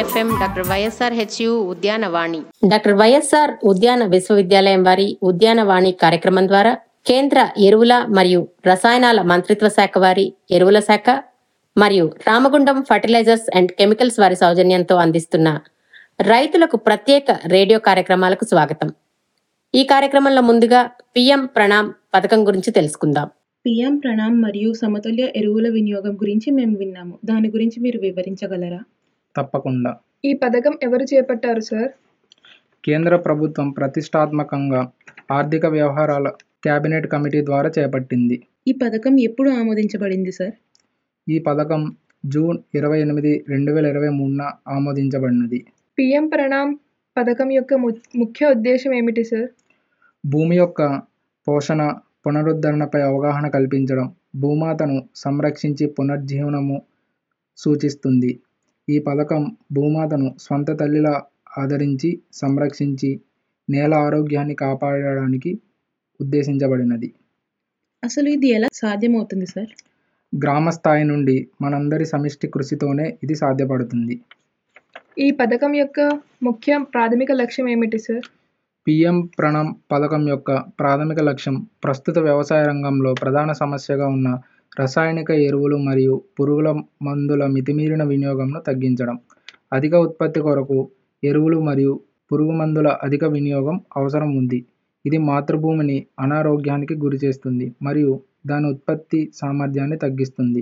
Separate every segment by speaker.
Speaker 1: FM doctor YSR HU Udyanavani
Speaker 2: doctor YSR ఉద్యాన విశ్వవిద్యాలయం వారి ఉద్యానవాణి కార్యక్రమం ద్వారా కేంద్ర ఎరువుల మరియు రసాయనాల మంత్రిత్వ శాఖ వారి ఎరువుల శాఖ మరియు రామగుండం ఫర్టిలైజర్స్ అండ్ కెమికల్స్ వారి సౌజన్యంతో అందిస్తున్న రైతులకు ప్రత్యేక రేడియో కార్యక్రమాలకు స్వాగతం ఈ కార్యక్రమంలో ముందుగా పిఎం ప్రణామ్ పథకం గురించి తెలుసుకుందాం
Speaker 3: పిఎం ప్రణామ్ మరియు సమతుల్య ఎరువుల వినియోగం గురించి మేము విన్నాము దాని గురించి మీరు వివరించగలరా
Speaker 4: తప్పకుండా
Speaker 5: ఈ పథకం ఎవరు చేపట్టారు సార్
Speaker 4: కేంద్ర ప్రభుత్వం ప్రతిష్టాత్మకంగా ఆర్థిక వ్యవహారాల కేబినెట్ కమిటీ ద్వారా చేపట్టింది
Speaker 3: ఈ పథకం ఎప్పుడు ఆమోదించబడింది సార్
Speaker 4: ఈ పథకం జూన్ ఇరవై ఎనిమిది రెండు వేల ఇరవై మూడున ఆమోదించబడినది
Speaker 5: పిఎం ప్రణామ్ పథకం యొక్క ము- ముఖ్య ఉద్దేశం ఏమిటి సార్
Speaker 4: భూమి యొక్క పోషణ పునరుద్ధరణపై అవగాహన కల్పించడం భూమాతను సంరక్షించి పునర్జీవనము సూచిస్తుంది ఈ పథకం భూమాతను స్వంత తల్లిలా ఆదరించి సంరక్షించి నేల ఆరోగ్యాన్ని కాపాడడానికి ఉద్దేశించబడినది
Speaker 3: అసలు ఇది ఎలా సాధ్యమవుతుంది సార్
Speaker 4: గ్రామ స్థాయి నుండి మనందరి సమిష్టి కృషితోనే ఇది సాధ్యపడుతుంది
Speaker 5: ఈ పథకం యొక్క ముఖ్య ప్రాథమిక లక్ష్యం ఏమిటి సార్
Speaker 4: పిఎం ప్రణమ్ పథకం యొక్క ప్రాథమిక లక్ష్యం ప్రస్తుత వ్యవసాయ రంగంలో ప్రధాన సమస్యగా ఉన్న రసాయనిక ఎరువులు మరియు పురుగుల మందుల మితిమీరిన వినియోగంను తగ్గించడం అధిక ఉత్పత్తి కొరకు ఎరువులు మరియు పురుగు మందుల అధిక వినియోగం అవసరం ఉంది ఇది మాతృభూమిని అనారోగ్యానికి గురి చేస్తుంది మరియు దాని ఉత్పత్తి సామర్థ్యాన్ని తగ్గిస్తుంది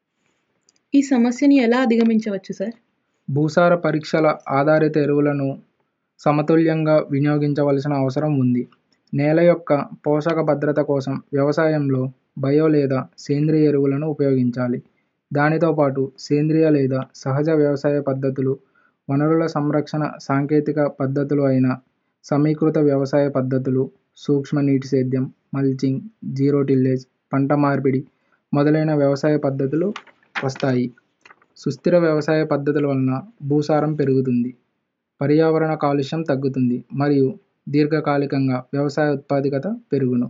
Speaker 3: ఈ సమస్యని ఎలా అధిగమించవచ్చు సార్
Speaker 4: భూసార పరీక్షల ఆధారిత ఎరువులను సమతుల్యంగా వినియోగించవలసిన అవసరం ఉంది నేల యొక్క పోషక భద్రత కోసం వ్యవసాయంలో బయో లేదా సేంద్రియ ఎరువులను ఉపయోగించాలి దానితో పాటు సేంద్రియ లేదా సహజ వ్యవసాయ పద్ధతులు వనరుల సంరక్షణ సాంకేతిక పద్ధతులు అయిన సమీకృత వ్యవసాయ పద్ధతులు సూక్ష్మ నీటి సేద్యం మల్చింగ్ జీరో టిల్లేజ్ పంట మార్పిడి మొదలైన వ్యవసాయ పద్ధతులు వస్తాయి సుస్థిర వ్యవసాయ పద్ధతుల వలన భూసారం పెరుగుతుంది పర్యావరణ కాలుష్యం తగ్గుతుంది మరియు దీర్ఘకాలికంగా వ్యవసాయ ఉత్పాదకత పెరుగును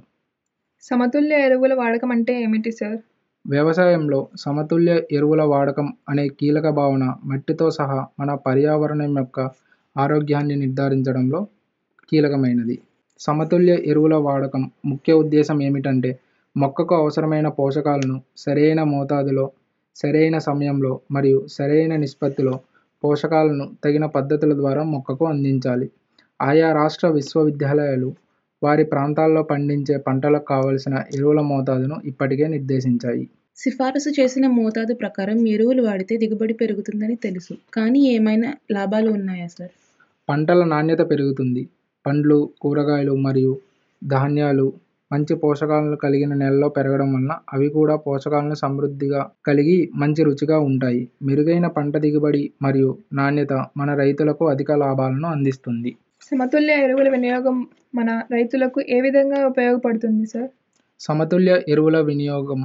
Speaker 5: సమతుల్య ఎరువుల వాడకం అంటే ఏమిటి సార్
Speaker 4: వ్యవసాయంలో సమతుల్య ఎరువుల వాడకం అనే కీలక భావన మట్టితో సహా మన పర్యావరణం యొక్క ఆరోగ్యాన్ని నిర్ధారించడంలో కీలకమైనది సమతుల్య ఎరువుల వాడకం ముఖ్య ఉద్దేశం ఏమిటంటే మొక్కకు అవసరమైన పోషకాలను సరైన మోతాదులో సరైన సమయంలో మరియు సరైన నిష్పత్తిలో పోషకాలను తగిన పద్ధతుల ద్వారా మొక్కకు అందించాలి ఆయా రాష్ట్ర విశ్వవిద్యాలయాలు వారి ప్రాంతాల్లో పండించే పంటలకు కావలసిన ఎరువుల మోతాదును ఇప్పటికే నిర్దేశించాయి
Speaker 3: సిఫారసు చేసిన మోతాదు ప్రకారం ఎరువులు వాడితే దిగుబడి పెరుగుతుందని తెలుసు కానీ ఏమైనా లాభాలు ఉన్నాయా సార్
Speaker 4: పంటల నాణ్యత పెరుగుతుంది పండ్లు కూరగాయలు మరియు ధాన్యాలు మంచి పోషకాలను కలిగిన నెలలో పెరగడం వలన అవి కూడా పోషకాలను సమృద్ధిగా కలిగి మంచి రుచిగా ఉంటాయి మెరుగైన పంట దిగుబడి మరియు నాణ్యత మన రైతులకు అధిక లాభాలను అందిస్తుంది
Speaker 5: సమతుల్య ఎరువుల వినియోగం మన రైతులకు ఏ విధంగా ఉపయోగపడుతుంది సార్
Speaker 4: సమతుల్య ఎరువుల వినియోగం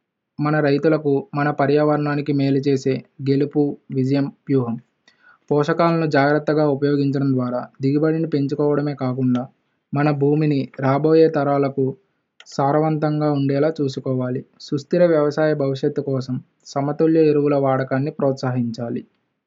Speaker 4: మన రైతులకు మన పర్యావరణానికి మేలు చేసే గెలుపు విజయం వ్యూహం పోషకాలను జాగ్రత్తగా ఉపయోగించడం ద్వారా దిగుబడిని పెంచుకోవడమే కాకుండా మన భూమిని రాబోయే తరాలకు సారవంతంగా ఉండేలా చూసుకోవాలి సుస్థిర వ్యవసాయ భవిష్యత్తు కోసం సమతుల్య ఎరువుల వాడకాన్ని ప్రోత్సహించాలి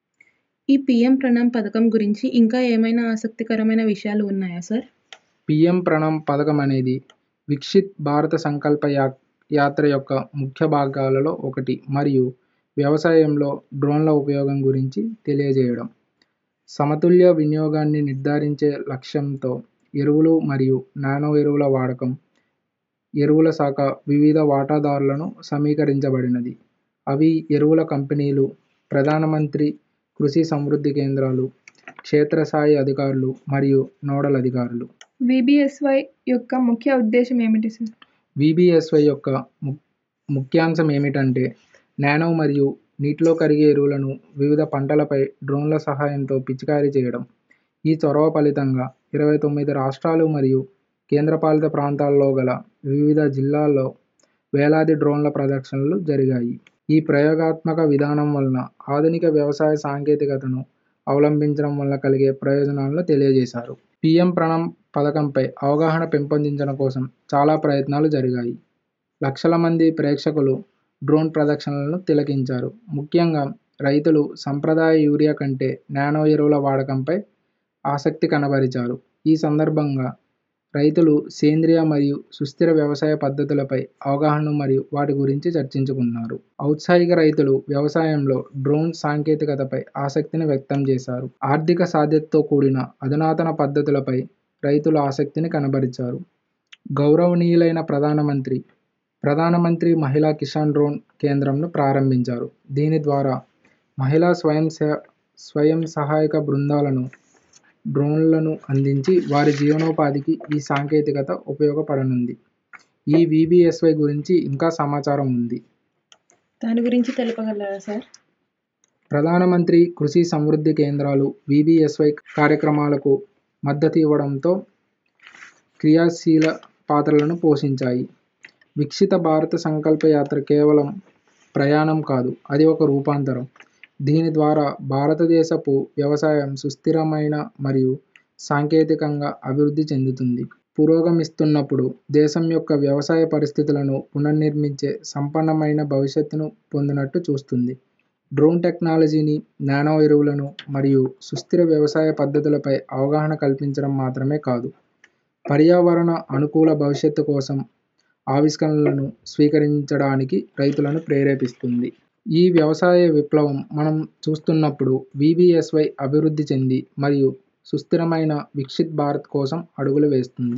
Speaker 3: ఈ పిఎం ప్రణామ్ పథకం గురించి ఇంకా ఏమైనా ఆసక్తికరమైన విషయాలు ఉన్నాయా సార్
Speaker 4: పిఎం ప్రణమ్ పథకం అనేది వికసిత్ భారత సంకల్ప యా యాత్ర యొక్క ముఖ్య భాగాలలో ఒకటి మరియు వ్యవసాయంలో డ్రోన్ల ఉపయోగం గురించి తెలియజేయడం సమతుల్య వినియోగాన్ని నిర్ధారించే లక్ష్యంతో ఎరువులు మరియు నానో ఎరువుల వాడకం ఎరువుల శాఖ వివిధ వాటాదారులను సమీకరించబడినది అవి ఎరువుల కంపెనీలు ప్రధానమంత్రి కృషి సమృద్ధి కేంద్రాలు క్షేత్రస్థాయి అధికారులు మరియు నోడల్ అధికారులు
Speaker 5: విబిఎస్వై యొక్క ముఖ్య ఉద్దేశం ఏమిటి సార్
Speaker 4: విబిఎస్వై యొక్క ము ముఖ్యాంశం ఏమిటంటే నానో మరియు నీటిలో కరిగే ఎరువులను వివిధ పంటలపై డ్రోన్ల సహాయంతో పిచికారీ చేయడం ఈ చొరవ ఫలితంగా ఇరవై తొమ్మిది రాష్ట్రాలు మరియు కేంద్రపాలిత ప్రాంతాల్లో గల వివిధ జిల్లాల్లో వేలాది డ్రోన్ల ప్రదర్శనలు జరిగాయి ఈ ప్రయోగాత్మక విధానం వలన ఆధునిక వ్యవసాయ సాంకేతికతను అవలంబించడం వల్ల కలిగే ప్రయోజనాలను తెలియజేశారు పిఎం ప్రణమ్ పథకంపై అవగాహన పెంపొందించడం కోసం చాలా ప్రయత్నాలు జరిగాయి లక్షల మంది ప్రేక్షకులు డ్రోన్ ప్రదర్శనలను తిలకించారు ముఖ్యంగా రైతులు సంప్రదాయ యూరియా కంటే నానో ఎరువుల వాడకంపై ఆసక్తి కనబరిచారు ఈ సందర్భంగా రైతులు సేంద్రియ మరియు సుస్థిర వ్యవసాయ పద్ధతులపై అవగాహన మరియు వాటి గురించి చర్చించుకున్నారు ఔత్సాహిక రైతులు వ్యవసాయంలో డ్రోన్ సాంకేతికతపై ఆసక్తిని వ్యక్తం చేశారు ఆర్థిక సాధ్యతతో కూడిన అధునాతన పద్ధతులపై రైతులు ఆసక్తిని కనబరిచారు గౌరవనీయులైన ప్రధానమంత్రి ప్రధానమంత్రి మహిళా కిసాన్ డ్రోన్ కేంద్రంను ప్రారంభించారు దీని ద్వారా మహిళా స్వయం సే స్వయం సహాయక బృందాలను డ్రోన్లను అందించి వారి జీవనోపాధికి ఈ సాంకేతికత ఉపయోగపడనుంది ఈ విబిఎస్వై గురించి ఇంకా సమాచారం ఉంది
Speaker 3: దాని గురించి తెలుపగలరా సార్
Speaker 4: ప్రధానమంత్రి కృషి సమృద్ధి కేంద్రాలు విబిఎస్వై కార్యక్రమాలకు మద్దతు ఇవ్వడంతో క్రియాశీల పాత్రలను పోషించాయి వికసిత భారత సంకల్ప యాత్ర కేవలం ప్రయాణం కాదు అది ఒక రూపాంతరం దీని ద్వారా భారతదేశపు వ్యవసాయం సుస్థిరమైన మరియు సాంకేతికంగా అభివృద్ధి చెందుతుంది పురోగమిస్తున్నప్పుడు దేశం యొక్క వ్యవసాయ పరిస్థితులను పునర్నిర్మించే సంపన్నమైన భవిష్యత్తును పొందినట్టు చూస్తుంది డ్రోన్ టెక్నాలజీని నానో ఎరువులను మరియు సుస్థిర వ్యవసాయ పద్ధతులపై అవగాహన కల్పించడం మాత్రమే కాదు పర్యావరణ అనుకూల భవిష్యత్తు కోసం ఆవిష్కరణలను స్వీకరించడానికి రైతులను ప్రేరేపిస్తుంది ఈ వ్యవసాయ విప్లవం మనం చూస్తున్నప్పుడు విబిఎస్వై అభివృద్ధి చెంది మరియు సుస్థిరమైన వికసిత్ భారత్ కోసం అడుగులు వేస్తుంది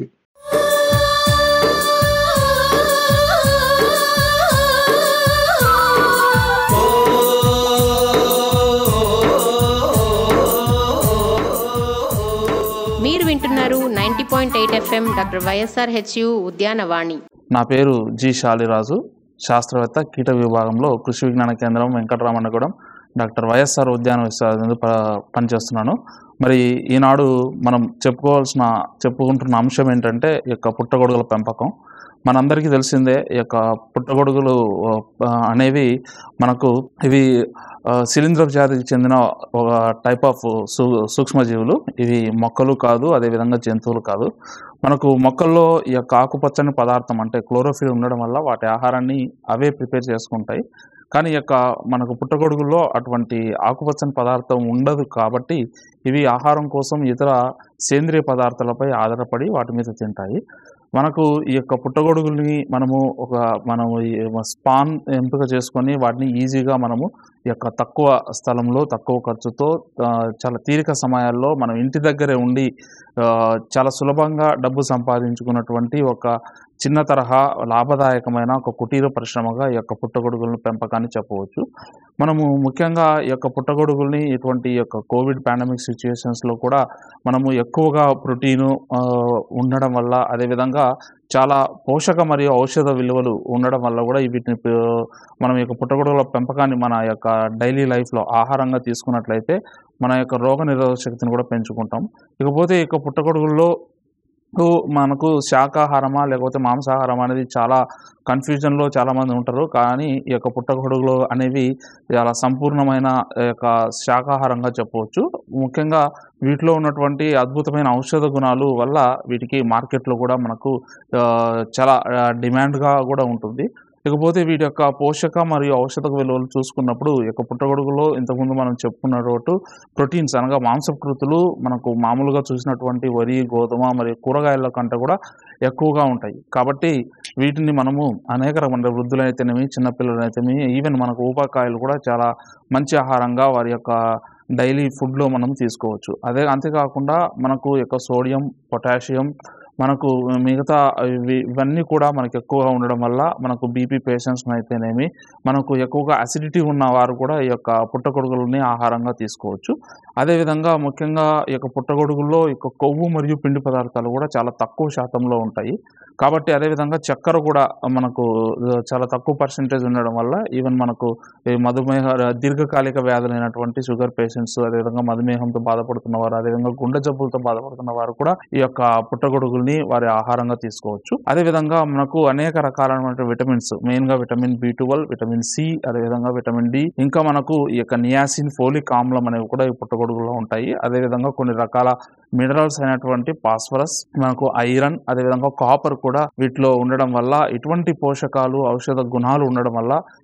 Speaker 1: మీరు వింటున్నారు ninety point eight FM doctor YSR HU Udyanavani
Speaker 6: నా పేరు జి శాలిరాజు శాస్త్రవేత్త కీట విభాగంలో కృషి విజ్ఞాన కేంద్రం వెంకటరామన్నగూడెం డాక్టర్ వైఎస్ఆర్ ఉద్యాన విశ్వవిద్యాలయం ప- పనిచేస్తున్నాను మరి ఈనాడు మనం చెప్పుకోవాల్సిన చెప్పుకుంటున్న అంశం ఏంటంటే ఈ యొక్క పుట్టగొడుగుల పెంపకం మనందరికీ తెలిసిందే ఈ యొక్క పుట్టగొడుగులు ఆ, అనేవి మనకు ఇవి ఆ, శిలీంధ్రపు జాతికి చెందిన ఒక టైప్ ఆఫ్ సూ సూక్ష్మజీవులు ఇవి మొక్కలు కాదు అదేవిధంగా జంతువులు కాదు మనకు మొక్కల్లో ఈ యొక్క ఆకుపచ్చని పదార్థం అంటే క్లోరోఫిల్ ఉండడం వల్ల వాటి ఆహారాన్ని అవే ప్రిపేర్ చేసుకుంటాయి కానీ ఈ యొక్క మనకు పుట్టగొడుగుల్లో అటువంటి ఆకుపచ్చని పదార్థం ఉండదు కాబట్టి ఇవి ఆహారం కోసం ఇతర సేంద్రియ పదార్థాలపై ఆధారపడి వాటి మీద తింటాయి మనకు ఈ యొక్క పుట్టగొడుగుల్ని మనము ఒక మనము ఈ స్పాన్ ఎంపిక చేసుకొని వాటిని ఈజీగా మనము ఈ యొక్క తక్కువ స్థలంలో తక్కువ ఖర్చుతో ఆ, చాలా తీరిక సమయాల్లో మనం ఇంటి దగ్గరే ఉండి ఆ, చాలా సులభంగా డబ్బు సంపాదించుకున్నటువంటి ఒక చిన్న తరహా లాభదాయకమైన ఒక కుటీర పరిశ్రమగా ఈ యొక్క పుట్టగొడుగుల పెంపకాన్ని చెప్పవచ్చు మనము ముఖ్యంగా ఈ యొక్క పుట్టగొడుగుల్ని ఇటువంటి ఈ యొక్క కోవిడ్ పాండమిక్ సిచ్యుయేషన్స్లో కూడా మనము ఎక్కువగా ప్రోటీను ఆ, ఉండడం వల్ల అదేవిధంగా చాలా పోషక మరియు ఔషధ విలువలు ఉండడం వల్ల కూడా వీటిని ప- మనం ఈ యొక్క పుట్టగొడుగుల పెంపకాన్ని మన యొక్క డైలీ లైఫ్లో ఆహారంగా తీసుకున్నట్లయితే మన యొక్క రోగ నిరోధక శక్తిని కూడా పెంచుకుంటాం ఇకపోతే ఈ యొక్క పుట్టగొడుగుల్లో కు మనకు శాకాహారమా లేకపోతే మాంసాహారం అనేది చాలా కన్ఫ్యూజన్లో చాలామంది ఉంటారు కానీ ఈ యొక్క పుట్టగొడుగులు అనేవి చాలా సంపూర్ణమైన ఈ యొక్క శాకాహారంగా చెప్పవచ్చు ముఖ్యంగా వీటిలో ఉన్నటువంటి అద్భుతమైన ఔషధ గుణాలు వల్ల వీటికి మార్కెట్లో కూడా మనకు ఆ, చాలా ఆ, డిమాండ్గా కూడా ఉంటుంది ఇకపోతే వీటి యొక్క పోషక మరియు ఔషధ విలువలు చూసుకున్నప్పుడు ఈ యొక్క పుట్టగొడుగులో ఇంతకుముందు మనం చెప్పుకున్నట్టు ప్రోటీన్స్ అనగా మాంసకృతులు మనకు మామూలుగా చూసినటువంటి వరి గోధుమ మరియు కూరగాయల కంటే కూడా ఎక్కువగా ఉంటాయి కాబట్టి వీటిని మనము అనేక రకమైన వృద్ధులైతేనేమి చిన్నపిల్లలైతేనేమి ఈవెన్ మనకు ఊపకాయలు కూడా చాలా మంచి ఆహారంగా వారి యొక్క డైలీ ఫుడ్లో మనం తీసుకోవచ్చు అదే అంతేకాకుండా మనకు యొక్క సోడియం పొటాషియం మనకు మిగతా ఇవి ఇవన్నీ కూడా మనకు ఎక్కువగా ఉండడం వల్ల మనకు బీపీ పేషెంట్స్ అయితేనేమి మనకు ఎక్కువగా అసిడిటీ ఉన్న వారు కూడా ఈ యొక్క పుట్టగొడుగులని ఆహారంగా తీసుకోవచ్చు అదేవిధంగా ముఖ్యంగా ఈ యొక్క పుట్టగొడుగుల్లో ఈ యొక్క కొవ్వు మరియు పిండి పదార్థాలు కూడా చాలా తక్కువ శాతంలో ఉంటాయి కాబట్టి అదేవిధంగా చక్కెర కూడా మనకు ఆ, చాలా తక్కువ పర్సెంటేజ్ ఉండడం వల్ల ఈవెన్ మనకు ఈ మధుమేహ దీర్ఘకాలిక వ్యాధులైనటువంటి షుగర్ పేషెంట్స్ అదేవిధంగా మధుమేహంతో బాధపడుతున్న వారు అదేవిధంగా గుండె జబ్బులతో బాధపడుతున్న వారు కూడా ఈ యొక్క పుట్టగొడుగుల్ని వారి ఆహారంగా తీసుకోవచ్చు అదేవిధంగా మనకు అనేక రకాలైన విటమిన్స్ మెయిన్ గా vitamin B twelve vitamin C అదేవిధంగా విటమిన్ డి ఇంకా మనకు ఈ యొక్క నియాసిన్ ఫోలిక్ ఆమ్లం అనేవి కూడా ఈ పుట్టగొడుగులో ఉంటాయి అదేవిధంగా కొన్ని రకాల మినరల్స్ అయినటువంటి ఫాస్ఫరస్ మనకు ఐరన్ అదేవిధంగా కాపర్ కూడా వీటిలో ఉండడం వల్ల ఇటువంటి పోషకాలు ఔషధ గుణాలు ఉండడం వల్ల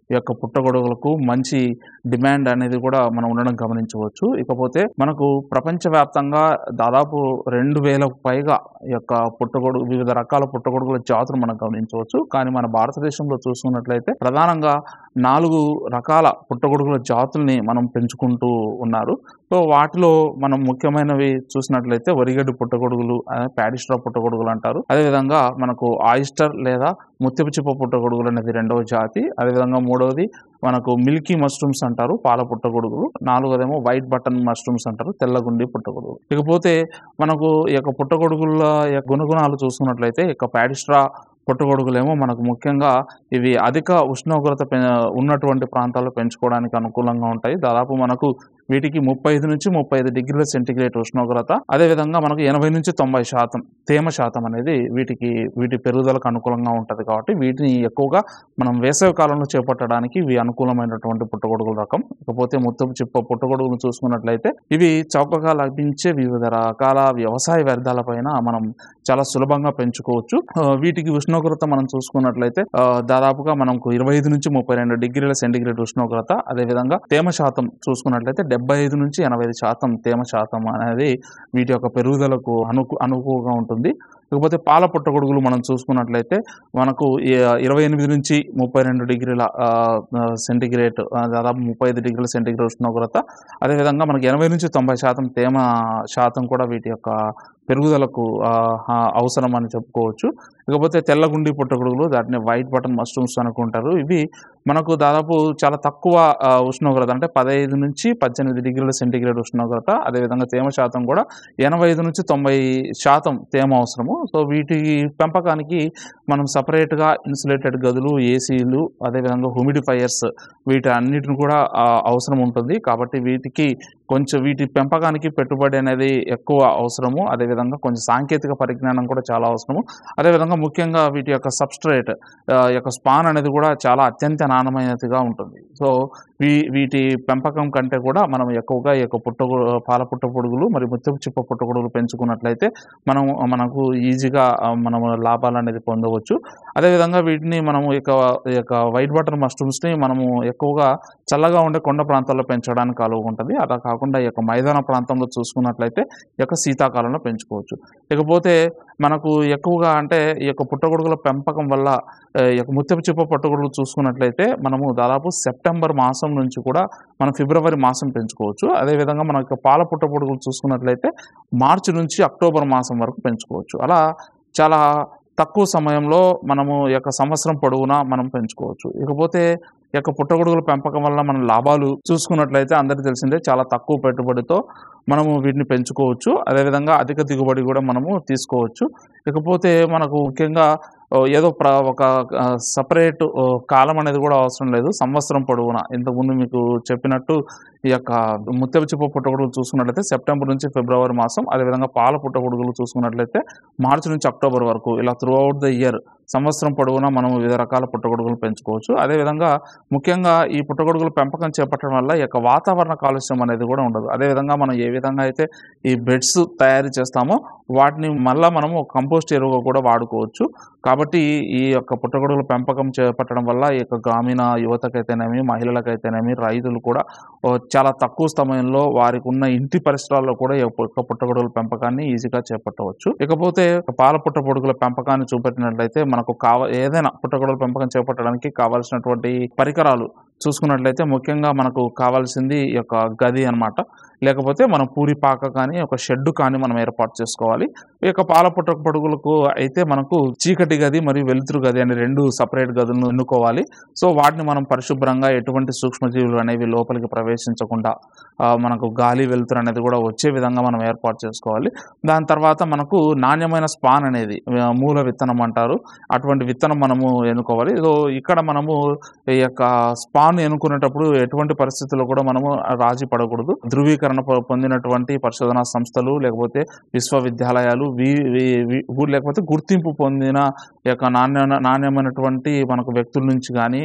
Speaker 6: ఈ యొక్క పుట్టగొడుగులకు మంచి డిమాండ్ అనేది కూడా మనం ఉండడం గమనించవచ్చు ఇకపోతే మనకు ప్రపంచవ్యాప్తంగా దాదాపు రెండు వేలకు పైగా ఈ యొక్క పుట్టగొడుగు వివిధ రకాల పుట్టగొడుగుల జాతులు మనం గమనించవచ్చు కానీ మన భారతదేశంలో చూసుకున్నట్లయితే ప్రధానంగా నాలుగు రకాల పుట్టగొడుగుల జాతుల్ని మనం పెంచుకుంటూ ఉన్నారు సో వాటిలో మనం ముఖ్యమైనవి చూసినట్లయితే వరిగడ్డి పుట్టగొడుగులు ప్యాడిస్ట్రా పుట్టగొడుగులు అంటారు అదేవిధంగా మనకు ఆయిస్టర్ లేదా ముత్యపు చిప్ప పుట్టగొడుగులు అనేది రెండవ జాతి అదేవిధంగా మూడవది మనకు మిల్కీ మష్రూమ్స్ అంటారు పాల పుట్టగొడుగులు నాలుగోదేమో వైట్ బటన్ మష్రూమ్స్ అంటారు తెల్లగుండి పుట్టగొడుగులు ఇకపోతే మనకు ఈ యొక్క పుట్టగొడుగుల యొక్క గుణగుణాలు చూసుకున్నట్లయితే ఇక ప్యాడిస్ట్రా పుట్టగొడుగులేమో మనకు ముఖ్యంగా ఇవి అధిక ఉష్ణోగ్రత పె- ఉన్నటువంటి ప్రాంతాల్లో పెంచుకోవడానికి అనుకూలంగా ఉంటాయి దాదాపు మనకు వీటికి ముప్పై ఐదు నుంచి ముప్పై ఐదు డిగ్రీల సెంటిగ్రేడ్ ఉష్ణోగ్రత అదేవిధంగా మనకు ఎనభై నుంచి తొంభై శాతం తేమ శాతం అనేది వీటికి వీటి పెరుగుదలకు అనుకూలంగా ఉంటుంది కాబట్టి వీటిని ఎక్కువగా మనం వేసవి కాలంలో చేపట్టడానికి ఇవి అనుకూలమైనటువంటి పుట్టగొడుగుల రకం ఇకపోతే ముత్తపు చిప్ప పుట్టగొడుగులు చూసుకున్నట్లయితే ఇవి చౌకగా లభించే వివిధ రకాల వ్యవసాయ వ్యర్థాలపైన మనం చాలా సులభంగా పెంచుకోవచ్చు ఆ, వీటికి ఉష్ణోగ్రత మనం చూసుకున్నట్లయితే ఆ, దాదాపుగా మనకు ఇరవై ఐదు నుంచి ముప్పై రెండు డిగ్రీల సెంటిగ్రేడ్ ఉష్ణోగ్రత అదేవిధంగా తేమ శాతం చూసుకున్నట్లయితే డెబ్బై ఐదు నుంచి ఎనభై ఐదు శాతం తేమ శాతం అనేది వీటి యొక్క పెరుగుదలకు అనుకు అనుకువగా ఉంటుంది ఇకపోతే పాల పుట్టగొడుగులు మనం చూసుకున్నట్లయితే మనకు ఈ ఇరవై ఎనిమిది నుంచి ముప్పై రెండు డిగ్రీల ఆ, ఆ, సెంటిగ్రేడ్ ఆ, దాదాపు ముప్పై ఐదు డిగ్రీల సెంటిగ్రేడ్ ఉష్ణోగ్రత అదేవిధంగా మనకి ఎనభై నుంచి తొంభై శాతం తేమ శాతం కూడా వీటి యొక్క పెరుగుదలకు ఆ, ఆ, అవసరం అని చెప్పుకోవచ్చు ఇకపోతే తెల్లగుండి పుట్టగొడుగులు వాటిని వైట్ బటన్ మష్రూమ్స్ అనుకుంటారు ఇవి మనకు దాదాపు చాలా తక్కువ ఆ, ఉష్ణోగ్రత అంటే పదహైదు నుంచి పద్దెనిమిది డిగ్రీల సెంటిగ్రేడ్ ఉష్ణోగ్రత అదేవిధంగా తేమ శాతం కూడా ఎనభై ఐదు నుంచి తొంభై శాతం తేమ అవసరము సో వీటి పెంపకానికి మనం సపరేట్గా ఇన్సులేటెడ్ గదులు ఏసీలు అదేవిధంగా హ్యూమిడిఫైయర్స్ వీటి అన్నిటిని కూడా ఆ, అవసరం ఉంటుంది కాబట్టి వీటికి కొంచెం వీటి పెంపకానికి పెట్టుబడి అనేది ఎక్కువ అవసరము అదేవిధంగా కొంచెం సాంకేతిక పరిజ్ఞానం కూడా చాలా అవసరము అదేవిధంగా ముఖ్యంగా వీటి యొక్క సబ్స్ట్రేట్ యొక్క స్పాన్ అనేది కూడా చాలా అత్యంత నాణ్యమైనదిగా ఉంటుంది సో వీ వీటి పెంపకం కంటే కూడా మనం ఎక్కువగా ఈ యొక్క పుట్టగొ పాల పుట్ట పొడుగులు మరియు ముత్యపు చిప్ప పుట్టగొడుగులు పెంచుకున్నట్లయితే మనం మనకు ఈజీగా ఆ, మనము లాభాలు అనేది పొందవచ్చు అదేవిధంగా వీటిని మనము ఇక ఈ యొక్క వైట్ బటర్ మష్రూమ్స్ని మనము ఎక్కువగా చల్లగా ఉండే కొండ ప్రాంతాల్లో పెంచడానికి అనువు ఉంటుంది అలా కాకుండా ఈ యొక్క మైదాన ప్రాంతంలో చూసుకున్నట్లయితే ఈ యొక్క శీతాకాలంలో పెంచుకోవచ్చు ఇకపోతే మనకు ఎక్కువగా అంటే ఈ యొక్క పుట్టగొడుగుల పెంపకం వల్ల ఆ, ఈ యొక్క ముత్యపు చిప్ప పుట్టగొడుగులు చూసుకున్నట్లయితే మనము దాదాపు సెప్టెంబర్ మాసం నుంచి కూడా మనం ఫిబ్రవరి మాసం పెంచుకోవచ్చు అదేవిధంగా మన యొక్క పాల పుట్టగొడుగులు చూసుకున్నట్లయితే మార్చి నుంచి అక్టోబర్ మాసం వరకు పెంచుకోవచ్చు అలా చాలా తక్కువ సమయంలో మనము ఈ యొక్క సంవత్సరం పొడవునా మనం పెంచుకోవచ్చు ఇకపోతే ఈ యొక్క పుట్టగొడుగుల పెంపకం వల్ల మనం లాభాలు చూసుకున్నట్లయితే అందరికీ తెలిసిందే చాలా తక్కువ పెట్టుబడితో మనము వీటిని పెంచుకోవచ్చు అదేవిధంగా అధిక దిగుబడి కూడా మనము తీసుకోవచ్చు ఇకపోతే మనకు ముఖ్యంగా ఓ, ఏదో ప్ర ఒక సపరేట్ కాలం అనేది కూడా అవసరం లేదు సంవత్సరం పొడవునా ఇంతకుముందు మీకు చెప్పినట్టు ఈ యొక్క ముత్యపు చిప్ప పుట్టగొడుగులు చూసుకున్నట్లయితే సెప్టెంబర్ నుంచి ఫిబ్రవరి మాసం అదేవిధంగా పాల పుట్టగొడుగులు చూసుకున్నట్లయితే మార్చి నుంచి అక్టోబర్ వరకు ఇలా త్రూ అవుట్ ద ఇయర్ సంవత్సరం పొడవునా మనం వివిధ రకాల పుట్టగొడుగులు పెంచుకోవచ్చు అదేవిధంగా ముఖ్యంగా ఈ పుట్టగొడుగుల పెంపకం చేపట్టడం వల్ల ఈ యొక్క వాతావరణ కాలుష్యం అనేది కూడా ఉండదు అదేవిధంగా మనం ఏ విధంగా అయితే ఈ బెడ్స్ తయారు చేస్తామో వాటిని మళ్ళా మనము కంపోస్ట్ ఎరువుగా కూడా వాడుకోవచ్చు కాబట్టి ఈ యొక్క పుట్టగొడుగుల పెంపకం చేపట్టడం వల్ల ఈ యొక్క గ్రామీణ యువతకైతేనేమి మహిళలకైతేనేమి రైతులు కూడా ఓ, చాలా తక్కువ సమయంలో వారికి ఉన్న ఇంటి పరిసరాల్లో కూడా ఈ యొక్క పుట్టగొడుగుల పెంపకాన్ని ఈజీగా చేపట్టవచ్చు ఇకపోతే పాల పుట్టగొడుగుల పెంపకాన్ని చూపెట్టినట్లయితే మనకు కావ ఏదైనా పుట్టగొడుగుల పెంపకం చేపట్టడానికి కావాల్సినటువంటి పరికరాలు చూసుకున్నట్లయితే ముఖ్యంగా మనకు కావాల్సింది ఈ యొక్క గది అన్నమాట లేకపోతే మనం పూరి పాక కానీ ఒక షెడ్ కానీ మనం ఏర్పాటు చేసుకోవాలి ఈ యొక్క పాల పుట్ట పొడుగులకు అయితే మనకు చీకటి గది మరియు వెలుతురు గది అనే రెండు సపరేట్ గదులను ఎన్నుకోవాలి సో వాటిని మనం పరిశుభ్రంగా ఎటువంటి సూక్ష్మజీవులు అనేవి లోపలికి ప్రవేశించకుండా ఆ, మనకు గాలి వెలుతురు అనేది కూడా వచ్చే విధంగా మనం ఏర్పాటు చేసుకోవాలి దాని తర్వాత మనకు నాణ్యమైన స్పాన్ అనేది ఆ, మూల విత్తనం అంటారు అటువంటి విత్తనం మనము ఎన్నుకోవాలి ఇదో ఇక్కడ మనము ఈ యొక్క స్పాన్ ఎన్నుకునేటప్పుడు ఎటువంటి పరిస్థితుల్లో కూడా మనము రాజీ పడకూడదు ధృవీకరణ పొ- పొందినటువంటి పరిశోధనా సంస్థలు లేకపోతే విశ్వవిద్యాలయాలు వీ వీ- వీ- గు- లేకపోతే గుర్తింపు పొందిన ఈ యొక్క నాణ్య నాణ్యమైనటువంటి మనకు వ్యక్తుల నుంచి కానీ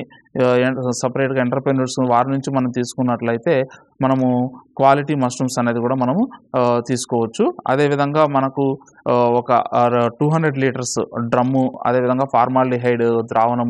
Speaker 6: సపరేట్గా ఎంటర్ప్రెన్యూర్స్ వారి నుంచి మనం తీసుకున్నట్లయితే మనము క్వాలిటీ మష్రూమ్స్ అనేది కూడా మనము ఆ, తీసుకోవచ్చు అదేవిధంగా మనకు ఆ, ఒక టూ హండ్రెడ్ లీటర్స్ డ్రమ్ము అదేవిధంగా ఫార్మాలిహైడ్ ద్రావణము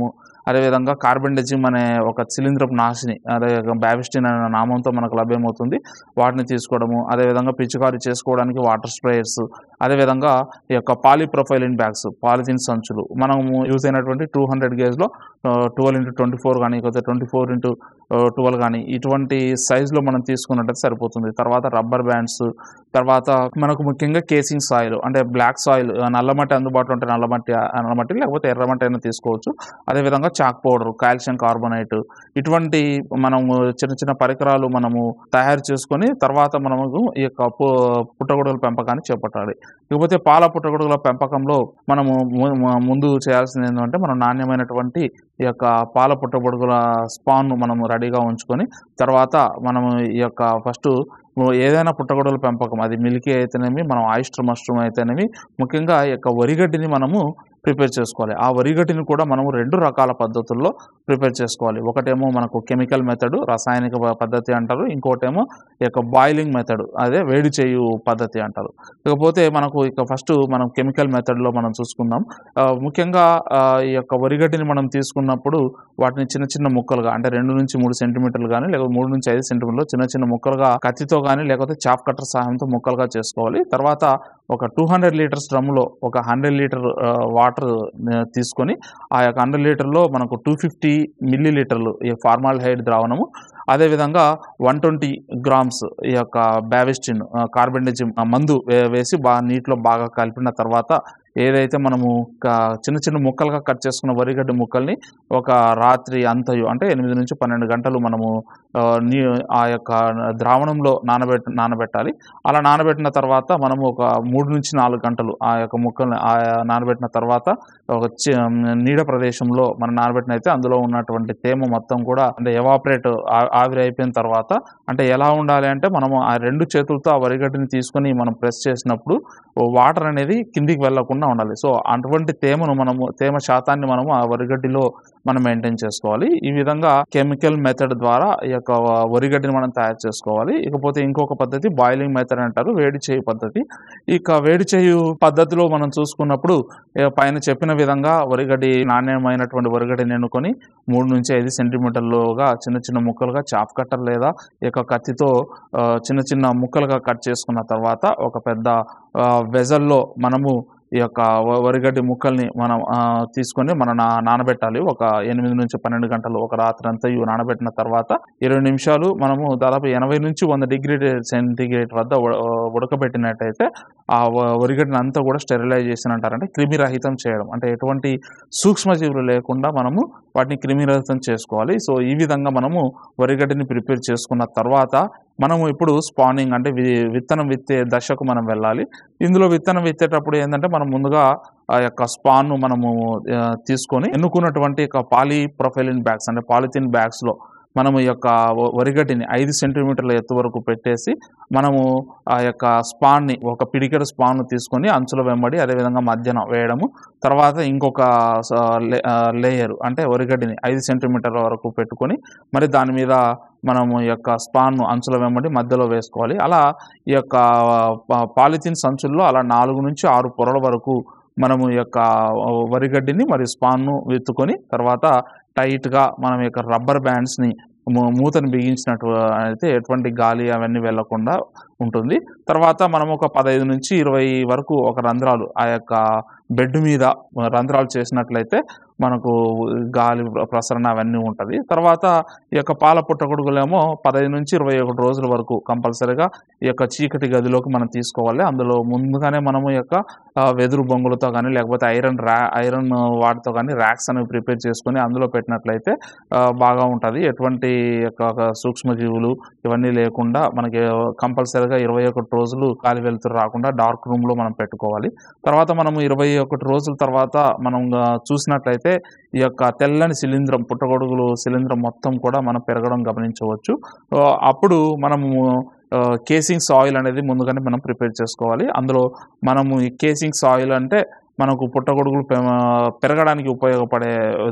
Speaker 6: అదేవిధంగా కార్బెండజిమ్ అనే ఒక శిలీంద్రపు నాశిని అదే బ్యావిస్టిన్ అనే నామంతో మనకు లభ్యమవుతుంది వాటిని తీసుకోవడము అదేవిధంగా పిచికారీ చేసుకోవడానికి వాటర్ స్ప్రేయర్స్ అదేవిధంగా ఈ యొక్క పాలీప్రొఫైలిన్ బ్యాగ్స్ పాలిథిన్ సంచులు మనము యూజ్ అయినటువంటి టూ హండ్రెడ్ గేజ్లో ట్వెల్వ్ ఇంటూ ట్వంటీ ఫోర్ కానీ లేకపోతే ట్వంటీ ఫోర్ ఇంటూ ట్వెల్వ్ కానీ ఇటువంటి సైజులో మనం తీసుకున్నట్టయితే సరిపోతుంది తర్వాత రబ్బర్ బ్యాండ్స్ తర్వాత మనకు ముఖ్యంగా కేసింగ్ సాయిల్ అంటే బ్లాక్ సాయిల్ నల్లమట్టి అందుబాటులో ఉంటే నల్లమట్టి నల్లమట్టి లేకపోతే ఎర్రమట్టి అయినా తీసుకోవచ్చు అదేవిధంగా చాక్ పౌడర్ కాల్షియం కార్బోనేట్ ఇటువంటి మనము చిన్న చిన్న పరికరాలు మనము తయారు చేసుకొని తర్వాత మనము ఈ యొక్క పు- పుట్టగొడుగుల పెంపకాన్ని చేపట్టాలి ఇకపోతే పాల పుట్టగొడుగుల పెంపకంలో మనము ము- ము- ముందు చేయాల్సింది ఏంటంటే మనం నాణ్యమైనటువంటి ఈ యొక్క పాల పుట్టగొడుగుల స్పాన్ మనము రెడీగా ఉంచుకొని తర్వాత మనము ఈ యొక్క ఫస్ట్ ఏదైనా పుట్టగొడుగుల పెంపకం అది మిల్కీ అయితేనేమి మనం ఆయిస్టర్ మష్రూమ్ అయితేనేమి ముఖ్యంగా ఈ యొక్క వరిగడ్డిని మనము ప్రిపేర్ చేసుకోవాలి ఆ వరిగడ్డిని కూడా మనము రెండు రకాల పద్ధతుల్లో ప్రిపేర్ చేసుకోవాలి ఒకటేమో మనకు కెమికల్ మెథడ్ రసాయనిక ప- పద్ధతి అంటారు ఇంకోటేమో ఈ యొక్క బాయిలింగ్ మెథడ్ అదే వేడి చేయు పద్ధతి అంటారు ఇకపోతే మనకు ఇక ఫస్ట్ మనం కెమికల్ మెథడ్లో మనం చూసుకుందాం ఆ, ముఖ్యంగా ఆ, ఈ యొక్క వరిగడ్డిని మనం తీసుకున్నప్పుడు వాటిని చిన్న చిన్న ముక్కలుగా అంటే రెండు నుంచి మూడు సెంటీమీటర్లు కానీ లేకపోతే మూడు నుంచి ఐదు సెంటీమీటర్లు చిన్న చిన్న ముక్కలుగా కత్తితో కానీ లేకపోతే చాప్ కట్టర్ సహాయంతో ముక్కలుగా చేసుకోవాలి తర్వాత ఒక టూ హండ్రెడ్ లీటర్స్ డ్రమ్లో ఒక హండ్రెడ్ లీటర్ వాటర్ తీసుకొని ఆ యొక్క హండ్రెడ్ లీటర్లో మనకు టూ ఫిఫ్టీ మిల్లీ లీటర్లు ఈ ఫార్మాల్ హైడ్ ద్రావణము అదేవిధంగా వన్ ట్వంటీ గ్రామ్స్ ఈ యొక్క బ్యావిస్టిన్ కార్బెండజిమ్ మందు వే- వేసి బాగా నీటిలో బాగా కలిపిన తర్వాత ఏదైతే మనము క- చిన్న చిన్న ముక్కలుగా కట్ చేసుకున్న వరిగడ్డి ముక్కల్ని ఒక రాత్రి అంతయు అంటే ఎనిమిది నుంచి పన్నెండు గంటలు మనము ఆ, నీ ఆ యొక్క ద్రావణంలో నానబెట్ నానబెట్టాలి అలా నానబెట్టిన తర్వాత మనము ఒక మూడు నుంచి నాలుగు గంటలు ఆ యొక్క ముక్కల్ని ఆ నానబెట్టిన తర్వాత ఒక చి- నీడ ప్రదేశంలో మనం నానబెట్టిన అయితే అందులో ఉన్నటువంటి తేమ మొత్తం కూడా అంటే ఎవాపరేట్ ఆవిరి అయిపోయిన తర్వాత అంటే ఎలా ఉండాలి అంటే మనము ఆ రెండు చేతులతో ఆ వరిగడ్డిని తీసుకొని మనం ప్రెస్ చేసినప్పుడు వాటర్ అనేది కిందికి వెళ్లకుండా ఉండాలి సో అటువంటి తేమను మనము తేమ శాతాన్ని మనము ఆ వరిగడ్డిలో మనం మెయింటైన్ చేసుకోవాలి ఈ విధంగా కెమికల్ మెథడ్ ద్వారా ఈ యొక్క వరిగడ్డిని మనం తయారు చేసుకోవాలి ఇకపోతే ఇంకొక పద్ధతి బాయిలింగ్ మెథడ్ అంటారు వేడి చేయు పద్ధతి ఇక వేడి చేయు పద్ధతిలో మనం చూసుకున్నప్పుడు ఏ పైన చెప్పిన విధంగా వరిగడ్డి నాణ్యమైనటువంటి వరిగడ్డిని ఎన్నుకొని మూడు నుంచి ఐదు సెంటీమీటర్లుగా చిన్న చిన్న ముక్కలుగా చాప్ కట్టర్ లేదా ఈ యొక్క కత్తితో ఆ, చిన్న చిన్న ముక్కలుగా కట్ చేసుకున్న తర్వాత ఒక పెద్ద వెజల్లో మనము ఈ యొక్క వ- వరిగడ్డి ముక్కల్ని మనం ఆ, తీసుకొని మనం నా నానబెట్టాలి ఒక ఎనిమిది నుంచి పన్నెండు గంటలు ఒక రాత్రి అంతా ఇవి నానబెట్టిన తర్వాత ఇరవై నిమిషాలు మనము దాదాపు ఎనభై నుంచి వంద డిగ్రీ సెంటిగ్రేడ్ వద్ద ఉడ- ఉడకబెట్టినట్టయితే ఆ వ- వరిగడ్డిని అంతా కూడా స్టెరిలైజేషన్ అంటారు అంటే క్రిమిరహితం చేయడం అంటే ఎటువంటి సూక్ష్మజీవులు లేకుండా మనము వాటిని క్రిమిరహితం చేసుకోవాలి సో ఈ విధంగా మనము వరిగడ్డిని ప్రిపేర్ చేసుకున్న తర్వాత మనము ఇప్పుడు స్పానింగ్ అంటే వి- విత్తనం విత్తే దశకు మనం వెళ్ళాలి ఇందులో విత్తనం విత్తేటప్పుడు ఏంటంటే మనం ముందుగా ఆ యొక్క స్పాన్ మనము ఆ, తీసుకొని ఎన్నుకున్నటువంటి యొక్క పాలీ ప్రొఫైలిన్ బ్యాగ్స్ అంటే పాలిథిన్ బ్యాగ్స్లో మనము ఈ యొక్క వ- వరిగడ్డిని ఐదు సెంటీమీటర్ల ఎత్తు వరకు పెట్టేసి మనము ఆ యొక్క స్పాన్ని ఒక పిడికెడు స్పాన్ తీసుకొని అంచుల వెంబడి అదేవిధంగా మధ్యన వేయడము తర్వాత ఇంకొక స- లే- ఆ, లేయర్ అంటే వరిగడ్డిని ఐదు సెంటీమీటర్ల వరకు పెట్టుకొని మరి దాని మీద మనము ఈ యొక్క స్పాన్ అంచుల వెంబడి మధ్యలో వేసుకోవాలి అలా ఈ యొక్క ప- పాలిథిన్ సంచుల్లో అలా నాలుగు నుంచి ఆరు పొరల వరకు మనము ఈ యొక్క వరిగడ్డిని మరియు స్పాన్ను విత్తుకొని తర్వాత టైట్గా మనం ఈ యొక్క రబ్బర్ బ్యాండ్స్ని మూ- మూతను బిగించినట్టు అయితే ఎటువంటి గాలి అవన్నీ వెళ్లకుండా ఉంటుంది తర్వాత మనం ఒక పదహైదు నుంచి ఇరవై వరకు ఒక రంధ్రాలు ఆ యొక్క బెడ్ మీద రంధ్రాలు చేసినట్లయితే మనకు గాలి ప్ర- ప్రసరణ అవన్నీ ఉంటుంది తర్వాత ఈ యొక్క పాల పుట్టగొడుగులేమో పదహైదు నుంచి ఇరవై ఒకటి రోజుల వరకు కంపల్సరీగా ఈ యొక్క చీకటి గదిలోకి మనం తీసుకోవాలి అందులో ముందుగానే మనము ఈ యొక్క ఆ, వెదురు బొంగులతో కానీ లేకపోతే ఐరన్ రా ఐరన్ వాటితో కానీ ర్యాక్స్ అనేవి ప్రిపేర్ చేసుకొని అందులో పెట్టినట్లయితే ఆ, బాగా ఉంటుంది ఎటువంటి యొక్క ఒక సూక్ష్మజీవులు ఇవన్నీ లేకుండా మనకి కంపల్సరీగా ఇరవై ఒకటి రోజులు గాలి వెలుతురు రాకుండా డార్క్ రూమ్లో మనం పెట్టుకోవాలి తర్వాత మనము ఇరవై ఒకటి రోజుల తర్వాత మనం ఆ, చూసినట్లయితే ఈ యొక్క తెల్లని శిలీంద్రం పుట్టగొడుగులు శిలీంద్రం మొత్తం కూడా మనం పెరగడం గమనించవచ్చు ఆ, అప్పుడు మనము కేసింగ్ సాయిల్ అనేది ముందుగానే మనం ప్రిపేర్ చేసుకోవాలి అందులో మనము ఈ కేసింగ్ సాయిల్ అంటే మనకు పుట్టగొడుగులు పె- పెరగడానికి ఉపయోగపడేది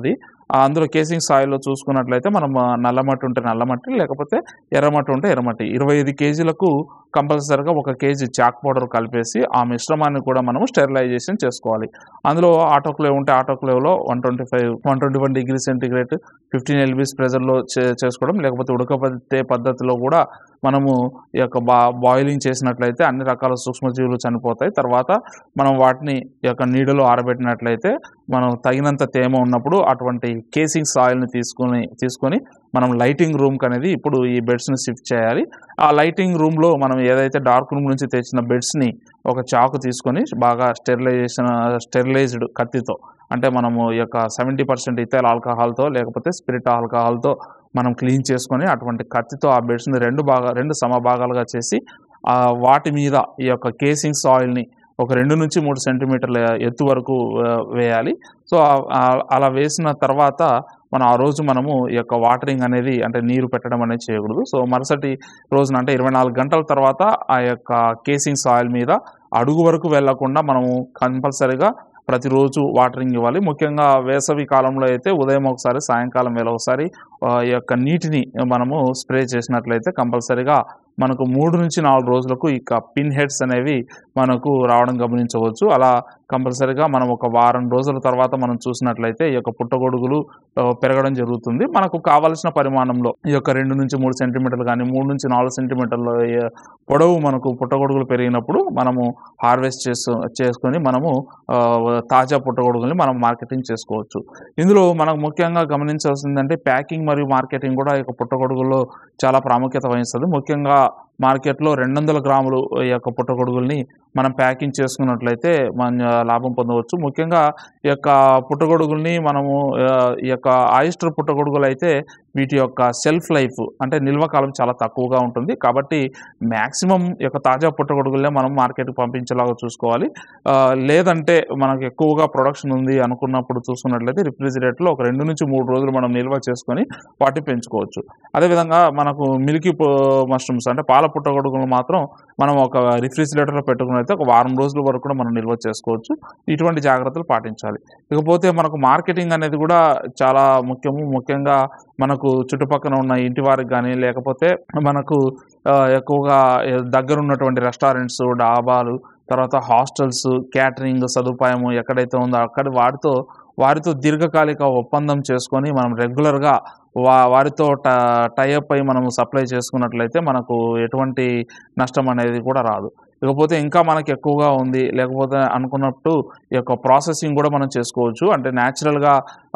Speaker 6: ఆ అందులో కేసింగ్ సాయిల్లో చూసుకున్నట్లయితే మనం ఆ, నల్లమట్టి ఉంటే నల్లమట్టి లేకపోతే ఎర్రమట్టి ఉంటే ఎర్రమట్టి ఇరవై ఐదు కేజీలకు కంపల్సరిగా ఒక కేజీ చాక్ పౌడర్ కలిపేసి ఆ మిశ్రమాన్ని కూడా మనము స్టెరిలైజేషన్ చేసుకోవాలి అందులో ఆటోక్లేవ్ ఉంటే ఆటోక్లేవ్లో one twenty five one twenty one degree centigrade fifteen lbs ప్రెజర్లో చే చేసుకోవడం లేకపోతే ఉడకబెట్టే పద్ధతిలో కూడా మనము ఈ యొక్క బా బాయిలింగ్ చేసినట్లయితే అన్ని రకాల సూక్ష్మజీవులు చనిపోతాయి తర్వాత మనం వాటిని ఈ యొక్క నీడలో ఆరబెట్టినట్లయితే మనం తగినంత తేమ ఉన్నప్పుడు అటువంటి కేసింగ్ సాయిల్ని తీసుకొని తీసుకొని మనం లైటింగ్ రూమ్కి అనేది ఇప్పుడు ఈ బెడ్స్ని షిఫ్ట్ చేయాలి ఆ లైటింగ్ రూమ్లో మనం ఏదైతే డార్క్ రూమ్ నుంచి తెచ్చిన బెడ్స్ని ఒక చాకు తీసుకొని బాగా స్టెరిలైజేషన్ స్టెరిలైజ్డ్ కత్తితో అంటే మనము ఈ యొక్క సెవెంటీ పర్సెంట్ ఇథైల్ ఆల్కహాల్తో లేకపోతే స్పిరిట్ ఆల్కహాల్తో మనం క్లీన్ చేసుకొని అటువంటి కత్తితో ఆ బెడ్స్ని రెండు భాగా రెండు సమభాగాలుగా చేసి ఆ వాటి మీద ఈ యొక్క కేసింగ్ సాయిల్ని ఒక రెండు నుంచి మూడు సెంటీమీటర్ల ఎత్తు వరకు ఆ, వేయాలి సో ఆ- ఆ- అలా వేసిన తర్వాత మనం ఆ రోజు మనము ఈ యొక్క వాటరింగ్ అనేది అంటే నీరు పెట్టడం అనేది చేయకూడదు సో మరుసటి రోజున అంటే ఇరవై నాలుగు గంటల తర్వాత ఆ యొక్క కేసింగ్ సాయిల్ మీద అడుగు వరకు వెళ్లకుండా మనము కంపల్సరీగా ప్రతిరోజు వాటరింగ్ ఇవ్వాలి ముఖ్యంగా వేసవి కాలంలో అయితే ఉదయం ఒకసారి సాయంకాలం వేళ ఒకసారి ఆ, ఈ యొక్క నీటిని మనము స్ప్రే చేసినట్లయితే కంపల్సరీగా మనకు మూడు నుంచి నాలుగు రోజులకు ఇక పిన్ హెడ్స్ అనేవి మనకు రావడం గమనించవచ్చు అలా కంపల్సరీగా మనం ఒక వారం రోజుల తర్వాత మనం చూసినట్లయితే ఈ యొక్క పుట్టగొడుగులు ఆ, పెరగడం జరుగుతుంది మనకు కావలసిన పరిమాణంలో ఈ యొక్క రెండు నుంచి మూడు సెంటీమీటర్లు కానీ మూడు నుంచి నాలుగు సెంటీమీటర్ల ఏ, పొడవు మనకు పుట్టగొడుగులు పెరిగినప్పుడు మనము హార్వెస్ట్ చేసు చేసుకొని మనము ఆ, తాజా పుట్టగొడుగుల్ని మనం మార్కెటింగ్ చేసుకోవచ్చు ఇందులో మనకు ముఖ్యంగా గమనించాల్సిందంటే ప్యాకింగ్ మరియు మార్కెటింగ్ కూడా ఈ యొక్క పుట్టగొడుగుల్లో చాలా ప్రాముఖ్యత వహిస్తుంది ముఖ్యంగా మార్కెట్లో రెండు వందల గ్రాములు ఈ యొక్క పుట్టగొడుగుల్ని మనం ప్యాకింగ్ చేసుకున్నట్లయితే మన లాభం పొందవచ్చు ముఖ్యంగా ఈ యొక్క పుట్టగొడుగుల్ని మనము ఆ, ఈ యొక్క ఆయిస్టర్ పుట్టగొడుగులు అయితే వీటి యొక్క సెల్ఫ్ లైఫ్ అంటే నిల్వ కాలం చాలా తక్కువగా ఉంటుంది కాబట్టి మ్యాక్సిమం ఈ యొక్క తాజా పుట్టగొడుగులనే మనం మార్కెట్కి పంపించేలాగా చూసుకోవాలి ఆ, లేదంటే మనకు ఎక్కువగా ప్రొడక్షన్ ఉంది అనుకున్నప్పుడు చూసుకున్నట్లయితే రిఫ్రిజిరేటర్లో ఒక రెండు నుంచి మూడు రోజులు మనం నిల్వ చేసుకొని వాటిని పెంచుకోవచ్చు అదేవిధంగా మనకు మిల్కీ మష్రూమ్స్ అంటే పాల పుట్టగొడుగులు మాత్రం మనం ఒక రిఫ్రిజిరేటర్లో పెట్టుకుని అయితే ఒక వారం రోజుల వరకు కూడా మనం నిల్వ చేసుకోవచ్చు ఇటువంటి జాగ్రత్తలు పాటించాలి ఇకపోతే మనకు మార్కెటింగ్ అనేది కూడా చాలా ముఖ్యము ముఖ్యంగా మనకు చుట్టుపక్కల ఉన్న ఇంటి వారికి కానీ లేకపోతే మనకు ఆ, ఎక్కువగా దగ్గర ఉన్నటువంటి రెస్టారెంట్స్ డాబాలు తర్వాత హాస్టల్స్ క్యాటరింగ్ సదుపాయము ఎక్కడైతే ఉందో అక్కడ వాటితో వారితో దీర్ఘకాలిక ఒప్పందం చేసుకొని మనం రెగ్యులర్గా వా వారితో ట టైఅప్ అయి మనం సప్లై చేసుకున్నట్లయితే మనకు ఎటువంటి నష్టం అనేది కూడా రాదు ఇకపోతే ఇంకా మనకి ఎక్కువగా ఉంది లేకపోతే అనుకున్నట్టు ఈ యొక్క ప్రాసెసింగ్ కూడా మనం చేసుకోవచ్చు అంటే న్యాచురల్గా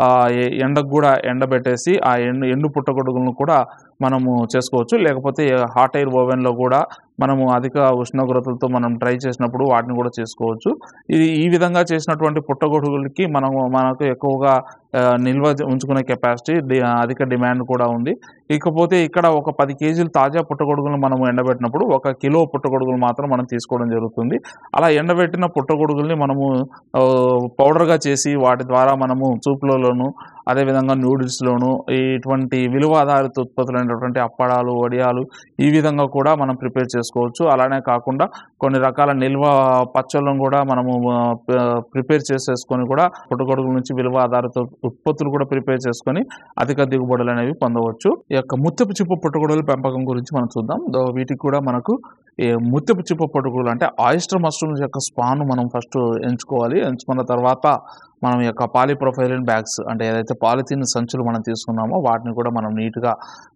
Speaker 6: ఎండకు కూడా ఎండబెట్టేసి ఆ ఎండు ఎండు పుట్టగొడుగులను కూడా మనము చేసుకోవచ్చు లేకపోతే హాట్ ఎయిర్ ఓవెన్లో కూడా మనము అధిక ఉష్ణోగ్రతలతో మనం ట్రై చేసినప్పుడు వాటిని కూడా చేసుకోవచ్చు ఇది ఈ విధంగా చేసినటువంటి పుట్టగొడుగులకి మనము మనకు ఎక్కువగా ఆ, నిల్వ ఉంచుకునే కెపాసిటీ డి- అధిక డిమాండ్ కూడా ఉంది ఇకపోతే ఇక్కడ ఒక పది కేజీలు తాజా పుట్టగొడుగులను మనము ఎండబెట్టినప్పుడు ఒక కిలో పుట్టగొడుగులు మాత్రం మనం తీసుకోవడం జరుగుతుంది అలా ఎండబెట్టిన పుట్టగొడుగుల్ని మనము ఆ, పౌడర్గా చేసి వాటి ద్వారా మనము సూప్లలోను అదేవిధంగా నూడిల్స్లోను ఇటువంటి విలువ ఆధారిత ఉత్పత్తులైనటువంటి అప్పడాలు వడియాలు ఈ విధంగా కూడా మనం ప్రిపేర్ చేసుకోవచ్చు అలానే కాకుండా కొన్ని రకాల నిల్వ పచ్చళ్ళను కూడా మనము ఆ, ప- ప్రిపేర్ చేసేసుకొని కూడా పుట్టగొడుగుల నుంచి విలువ ఆధారిత ఉత్పత్తులు కూడా ప్రిపేర్ చేసుకొని అధిక దిగుబడులు అనేవి పొందవచ్చు ఈ యొక్క ముత్యపు చిప్ప పుట్టగొడుగుల పెంపకం గురించి మనం చూద్దాం దో వీటికి కూడా మనకు ఈ ముత్యపు చిప్ప పుట్టగొడుగులు అంటే ఆయిస్టర్ మష్రూమ్స్ యొక్క స్పాన్ మనం ఫస్ట్ ఎంచుకోవాలి ఎంచుకున్న తర్వాత మనం ఈ యొక్క పాలిప్రొఫైలిన్ బ్యాగ్స్ అంటే ఏదైతే పాలిథిన్ సంచులు మనం తీసుకున్నామో వాటిని కూడా మనం నీట్గా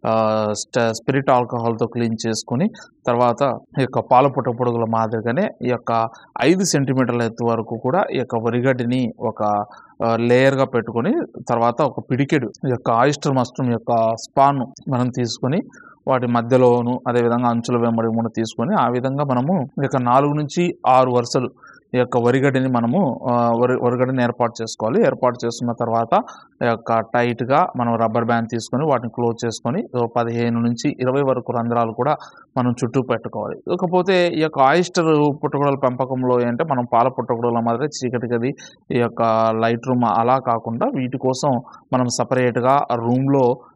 Speaker 6: స్పిరిట్ ఆల్కహాల్తో క్లీన్ చేసుకొని తర్వాత ఈ యొక్క పాల పుట్ట పొడుగుల మాదిరిగానే ఈ యొక్క ఐదు సెంటీమీటర్ల ఎత్తు వరకు కూడా ఈ యొక్క వరిగడ్డిని ఒక ఆ, లేయర్గా పెట్టుకొని తర్వాత ఒక పిడికెడు ఈ యొక్క ఆయిస్టర్ మస్ట్రూమ్ యొక్క స్పాన్ మనం తీసుకొని వాటి మధ్యలోను అదేవిధంగా అంచుల వెంబడి కూడా తీసుకొని ఆ విధంగా మనము ఈ యొక్క నాలుగు నుంచి ఆరు వరుసలు ఈ యొక్క వరిగడ్డిని మనము ఆ, వరి వరిగడ్డిని ఏర్పాటు చేసుకోవాలి ఏర్పాటు చేసుకున్న తర్వాత ఈ యొక్క టైట్గా మనం రబ్బర్ బ్యాండ్ తీసుకొని వాటిని క్లోజ్ చేసుకొని ఓ పదిహేను నుంచి ఇరవై వరకు రంధ్రాలు కూడా మనం చుట్టూ పెట్టుకోవాలి ఇకపోతే ఈ యొక్క ఆయిస్టర్ పుట్టగొడల పెంపకంలో ఏంటంటే మనం పాల పుట్టగొడల మాదిరి చీకటి గది ఈ యొక్క లైట్ రూమ్ అలా కాకుండా వీటి కోసం మనం సపరేట్గా రూమ్లో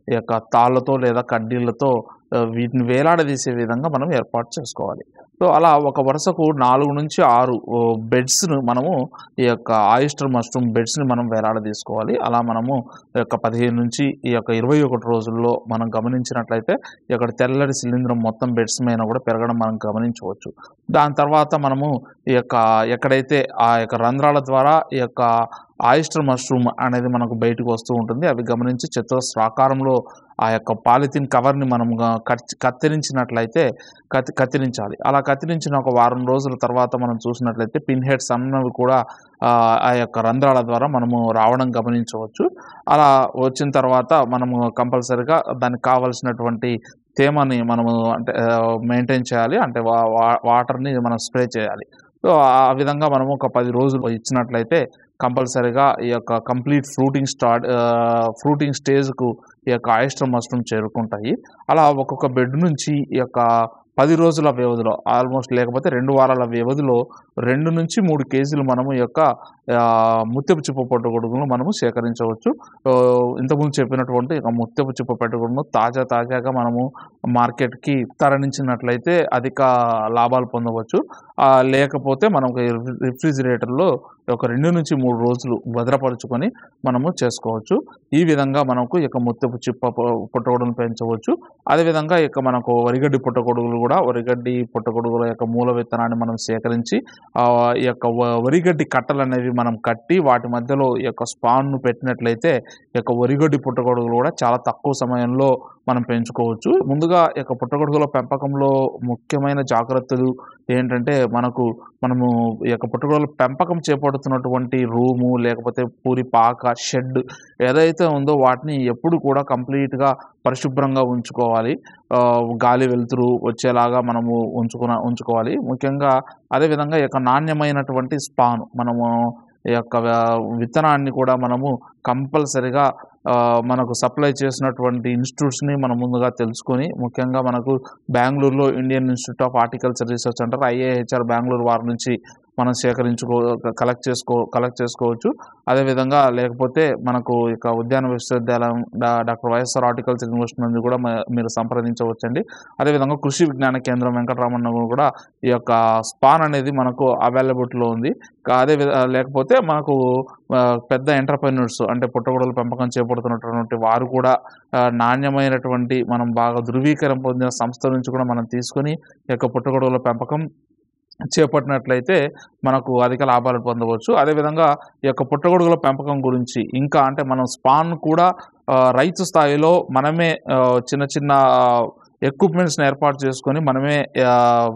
Speaker 6: ఈ యొక్క తాళ్ళతో లేదా కడ్డీలతో ఆ, వీటిని వేలాడదీసే విధంగా మనం ఏర్పాటు చేసుకోవాలి సో అలా ఒక వరుసకు నాలుగు నుంచి ఆరు బెడ్స్ను మనము ఈ యొక్క ఆయిస్టర్ మష్రూమ్ బెడ్స్ని మనం వేలాడదీసుకోవాలి అలా మనము ఈ యొక్క పదిహేను నుంచి ఈ యొక్క ఇరవై ఒకటి రోజుల్లో మనం గమనించినట్లయితే ఈ యొక్క తెల్లటి శిలీంధ్రం మొత్తం బెడ్స్ మీద కూడా పెరగడం మనం గమనించవచ్చు దాని తర్వాత మనము ఈ యొక్క ఎక్కడైతే ఆ యొక్క రంధ్రాల ద్వారా ఈ యొక్క ఆయిస్టర్ మష్రూమ్ అనేది మనకు బయటకు వస్తూ ఉంటుంది అవి గమనించి చతురస్రాకారంలో ఆ యొక్క పాలిథిన్ కవర్ని మనం గా- కట్ కత్తిరించినట్లయితే కత్తి కత్తిరించాలి అలా కత్తిరించిన ఒక వారం రోజుల తర్వాత మనం చూసినట్లయితే పిన్ హెడ్స్ అన్నవి కూడా ఆ, ఆ యొక్క రంధ్రాల ద్వారా మనము రావడం గమనించవచ్చు అలా వచ్చిన తర్వాత మనము కంపల్సరిగా దానికి కావలసినటువంటి తేమని మనము అంటే మెయింటైన్ చేయాలి అంటే వా- వా- వాటర్ని మనం స్ప్రే చేయాలి సో ఆ విధంగా మనము ఒక పది రోజులు ఇచ్చినట్లయితే కంపల్సరిగా ఈ యొక్క కంప్లీట్ ఫ్రూటింగ్ స్టార్ట్ ఫ్రూటింగ్ స్టేజ్కు ఈ యొక్క ఆయిస్టర్ మష్రూమ్ చేరుకుంటాయి అలా ఒక్కొక్క బెడ్ నుంచి ఈ యొక్క పది రోజుల వ్యవధిలో ఆల్మోస్ట్ లేకపోతే రెండు వారాల వ్యవధిలో రెండు నుంచి మూడు కేజీలు మనము ఈ యొక్క ఆ, ముత్యపు చిప్ప పట్టుగొడుగులను మనము సేకరించవచ్చు ఆ, ఇంతకుముందు చెప్పినటువంటి ఒక ముత్యపు చిప్ప పట్టుగొడుగును తాజా తాజాగా మనము మార్కెట్కి తరలించినట్లయితే అధిక లాభాలు పొందవచ్చు ఆ, లేకపోతే మనం ఒక రిఫ్రిజిరేటర్లో ఒక రెండు నుంచి మూడు రోజులు భద్రపరుచుకొని మనము చేసుకోవచ్చు ఈ విధంగా మనకు ఈ యొక్క ముత్యపు చిప్ప పొ- పుట్టగొడుగును పెంచవచ్చు అదేవిధంగా ఈ యొక్క మనకు వరిగడ్డి పుట్టగొడుగులు కూడా వరిగడ్డి పుట్టగొడుగుల యొక్క మూల విత్తనాన్ని మనం సేకరించి ఆ, ఈ యొక్క వ- వరిగడ్డి కట్టలు అనేవి మనం కట్టి వాటి మధ్యలో ఈ యొక్క స్పాన్ను పెట్టినట్లయితే ఈ యొక్క వరిగడ్డి పుట్టగొడుగులు కూడా చాలా తక్కువ సమయంలో మనం పెంచుకోవచ్చు ముందుగా ఈ యొక్క పుట్టగొడుగుల పెంపకంలో ముఖ్యమైన జాగ్రత్తలు ఏంటంటే మనకు మనము ఈ యొక్క పుట్టగొడుగుల పెంపకం చేపడుతున్నటువంటి రూము లేకపోతే పూరి పాక షెడ్ ఏదైతే ఉందో వాటిని ఎప్పుడు కూడా కంప్లీట్గా పరిశుభ్రంగా ఉంచుకోవాలి ఆ, గాలి వెలుతురు వచ్చేలాగా మనము ఉంచుకున్న ఉంచుకోవాలి ముఖ్యంగా అదేవిధంగా ఈ యొక్క నాణ్యమైనటువంటి స్పాన్ మనము ఈ యొక్క వ- విత్తనాన్ని కూడా మనము కంపల్సరిగా ఆ, మనకు సప్లై చేసినటువంటి ఇన్స్టిట్యూట్స్ని మనం ముందుగా తెలుసుకొని ముఖ్యంగా మనకు బెంగళూరులో Indian Institute of Horticulture Research అంటారు ఐఏహెచ్ఆర్ బెంగళూరు వారి నుంచి మనం సేకరించుకో కలెక్ట్ చేసుకో కలెక్ట్ చేసుకోవచ్చు అదేవిధంగా లేకపోతే మనకు ఇక ఉద్యాన విశ్వవిద్యాలయం డా- డాక్టర్ వైఎస్ఆర్ హార్టికల్చర్ యూనివర్సిటీ నుండి కూడా మ- మీరు సంప్రదించవచ్చండి అదేవిధంగా కృషి విజ్ఞాన కేంద్రం వెంకటరామన్న కూడా ఈ యొక్క స్పాన్ అనేది మనకు అవైలబిలిటీలో ఉంది కా- అదే విధ లేకపోతే మనకు ఆ, పెద్ద ఎంటర్ప్రెన్యూర్స్ అంటే పుట్టగొడుగుల పెంపకం చేపడుతున్నటువంటి వారు కూడా ఆ, నాణ్యమైనటువంటి మనం బాగా ధృవీకరణ పొందిన సంస్థ నుంచి కూడా మనం తీసుకొని ఈ యొక్క పుట్టగొడుగుల పెంపకం చేపట్టినట్లయితే మనకు అధిక లాభాలు పొందవచ్చు అదేవిధంగా ఈ యొక్క పుట్టగొడుగుల పెంపకం గురించి ఇంకా అంటే మనం స్పాన్ కూడా ఆ, రైతు స్థాయిలో మనమే ఆ, చిన్న చిన్న ఎక్విప్మెంట్స్ని ఏర్పాటు చేసుకొని మనమే ఆ,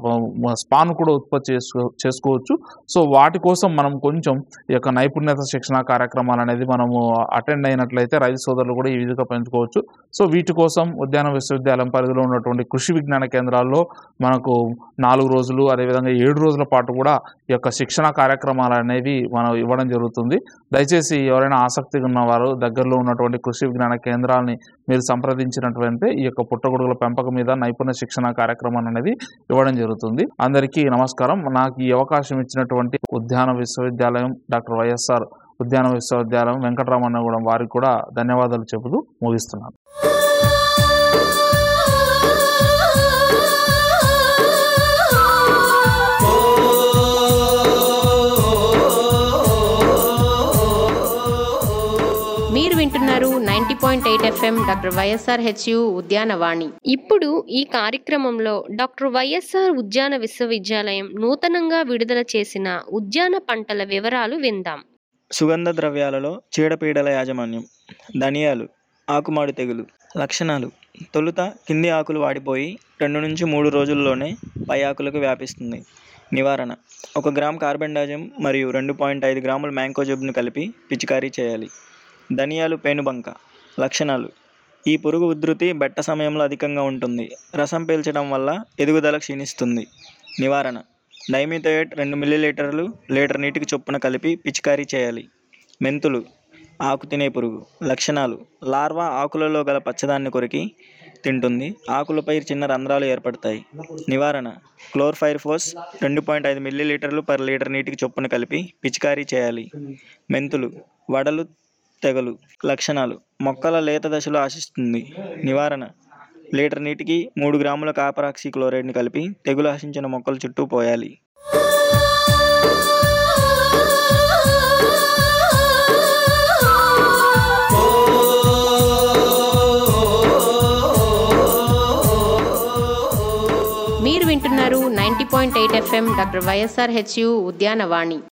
Speaker 6: మ- స్పాన్ కూడా ఉత్పత్తి చేసుకో చేసుకోవచ్చు సో వాటి కోసం మనం కొంచెం ఈ యొక్క నైపుణ్యత శిక్షణ కార్యక్రమాలు అనేది మనము అటెండ్ అయినట్లయితే రైతు సోదరులు కూడా ఈ విధంగా పెంచుకోవచ్చు సో వీటి కోసం ఉద్యాన విశ్వవిద్యాలయం పరిధిలో ఉన్నటువంటి కృషి విజ్ఞాన కేంద్రాల్లో మనకు నాలుగు రోజులు అదేవిధంగా ఏడు రోజుల పాటు కూడా ఈ యొక్క శిక్షణ కార్యక్రమాలు అనేవి మనం ఇవ్వడం జరుగుతుంది దయచేసి ఎవరైనా ఆసక్తి ఉన్నవారు దగ్గరలో ఉన్నటువంటి కృషి విజ్ఞాన కేంద్రాలని మీరు సంప్రదించినట్లయితే ఈ యొక్క పుట్టగొడుగుల పెంపకం మీద నైపుణ్య శిక్షణ కార్యక్రమం అనేది ఇవ్వడం జరుగుతుంది అందరికీ నమస్కారం నాకు ఈ అవకాశం ఇచ్చినటువంటి ఉద్యాన విశ్వవిద్యాలయం డాక్టర్ వైఎస్ఆర్ ఉద్యాన విశ్వవిద్యాలయం వెంకటరామన్నగూడెం వారికి కూడా ధన్యవాదాలు చెబుతూ ముగిస్తున్నాను
Speaker 1: మీరు వింటున్నారు ninety point eight FM doctor YSR HU Udyanavani
Speaker 7: ఇప్పుడు ఈ కార్యక్రమంలో డాక్టర్ వైఎస్ఆర్ ఉద్యాన విశ్వవిద్యాలయం నూతనంగా విడుదల చేసిన ఉద్యాన పంటల వివరాలు విందాం
Speaker 8: సుగంధ ద్రవ్యాలలో చీడపీడల యాజమాన్యం ధనియాలు ఆకుమాడు తెగులు లక్షణాలు తొలుత కింది ఆకులు వాడిపోయి రెండు నుంచి మూడు రోజుల్లోనే పై ఆకులకు వ్యాపిస్తుంది నివారణ ఒక గ్రామ్ కార్బెండాజం మరియు రెండు పాయింట్ ఐదు గ్రాముల మ్యాంకోజబ్ను కలిపి పిచికారీ చేయాలి ధనియాలు పేనుబంక లక్షణాలు ఈ పురుగు ఉధృతి బెట్ట సమయంలో అధికంగా ఉంటుంది రసం పీల్చడం వల్ల ఎదుగుదల క్షీణిస్తుంది నివారణ డైమిథోయేట్ రెండు మిల్లీలీటర్లు లీటర్ నీటికి చొప్పున కలిపి పిచికారీ చేయాలి మెంతులు ఆకు తినే పురుగు లక్షణాలు లార్వా ఆకులలో గల పచ్చదాన్ని కొరికి తింటుంది ఆకులపై చిన్న రంధ్రాలు ఏర్పడతాయి నివారణ క్లోర్ఫైర్ఫోస్ రెండు పాయింట్ ఐదు మిల్లీలీటర్లు పర్ లీటర్ నీటికి చొప్పున కలిపి పిచికారీ చేయాలి మెంతులు వడలు తెగలు లక్షణాలు మొక్కల లేత దశలో ఆశిస్తుంది నివారణ లీటర్ నీటికి మూడు గ్రాముల కాపరాక్సి క్లోరైడ్ని కలిపి తెగులు ఆశించిన మొక్కల చుట్టూ పోయాలి
Speaker 1: మీరు వింటున్నారు ninety point eight FM doctor YSR HU Udyanavani